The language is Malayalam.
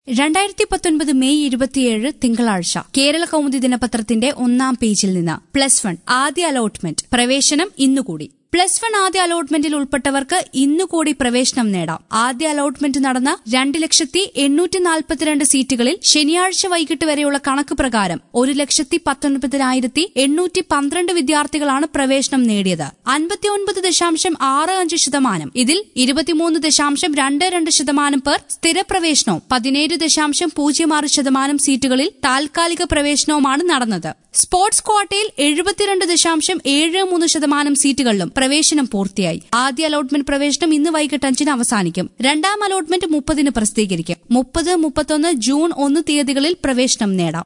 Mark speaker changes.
Speaker 1: രണ്ടായിരത്തി പത്തൊൻപത് മെയ് ഇരുപത്തിയേഴ് തിങ്കളാഴ്ച കേരള കൗമുദി ദിനപത്രത്തിന്റെ ഒന്നാം പേജിൽ നിന്ന് പ്ലസ് വൺ ആദ്യ അലോട്ട്മെന്റ് പ്രവേശനം ഇന്നുകൂടി പ്ലസ് വൺ ആദ്യ അലോട്ട്മെന്റിൽ ഉൾപ്പെട്ടവർക്ക് ഇന്നുകൂടി പ്രവേശനം നേടാം ആദ്യ അലോട്ട്മെന്റ് നടന്ന രണ്ട് ലക്ഷത്തി എണ്ണൂറ്റി നാൽപ്പത്തിരണ്ട് സീറ്റുകളിൽ ശനിയാഴ്ച വൈകിട്ട് വരെയുള്ള കണക്ക് പ്രകാരം ഒരു ലക്ഷത്തി പത്തൊൻപതിനായിരത്തി എണ്ണൂറ്റി പന്ത്രണ്ട് വിദ്യാർത്ഥികളാണ് പ്രവേശനം നേടിയത് അൻപത്തിയൊൻപത് ദശാംശം ആറ് അഞ്ച് ശതമാനം ഇതിൽ ഇരുപത്തിമൂന്ന് ദശാംശം രണ്ട് രണ്ട് ശതമാനം പേർ സ്ഥിരപ്രവേശനവും പതിനേഴ് ദശാംശം പൂജ്യം ആറ് ശതമാനം സീറ്റുകളിൽ താൽക്കാലിക പ്രവേശനവുമാണ് നടന്നത് സ്പോർട്സ് ക്വാട്ടയിൽ എഴുപത്തിരണ്ട് ദശാംശം ഏഴ് മൂന്ന് ശതമാനം സീറ്റുകളിലും പ്രവേശനം പൂർത്തിയായി ആദ്യ അലോട്ട്മെന്റ് പ്രവേശനം ഇന്ന് വൈകിട്ട് അഞ്ചിന് അവസാനിക്കും രണ്ടാം അലോട്ട്മെന്റ് മുപ്പതിന് പ്രസിദ്ധീകരിക്കും മുപ്പത് മുപ്പത്തൊന്ന് ജൂൺ ഒന്ന് തീയതികളിൽ പ്രവേശനം നേടാം